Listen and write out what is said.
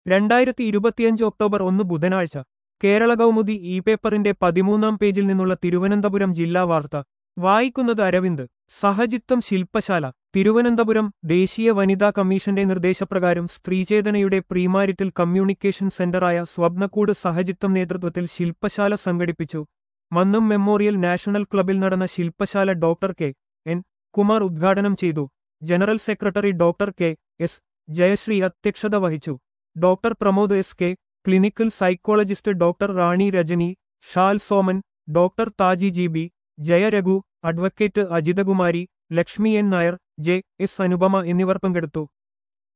രണ്ടായിരത്തി ഇരുപത്തിയഞ്ച് ഒക്ടോബർ ഒന്ന് ബുധനാഴ്ച കേരള കൗമുദി ഇ പേപ്പറിന്റെ പതിമൂന്നാം പേജിൽ നിന്നുള്ള തിരുവനന്തപുരം ജില്ലാ വാർത്ത വായിക്കുന്നത് അരവിന്ദ് സഹജിത്വം ശില്പശാല തിരുവനന്തപുരം ദേശീയ വനിതാ കമ്മീഷന്റെ നിർദ്ദേശപ്രകാരം സ്ത്രീചേതനയുടെ പ്രീമാരിറ്റൽ കമ്മ്യൂണിക്കേഷൻ സെന്ററായ സ്വപ്നക്കൂട് സഹജിത്വം നേതൃത്വത്തിൽ ശില്പശാല സംഘടിപ്പിച്ചു മന്നം മെമ്മോറിയൽ നാഷണൽ ക്ലബിൽ നടന്ന ശില്പശാല ഡോക്ടർ കെ എൻ കുമാർ ഉദ്ഘാടനം ചെയ്തു general secretary doctor K S Jayasree അധ്യക്ഷത വഹിച്ചു doctor Pramod S K clinical psychologist doctor Rani Rajani Shal Soman doctor Thaji G B Jayaraghu advocate Ajithakumari Lakshmi N Nair J S Anupama എന്നിവർ പങ്കെടുത്തു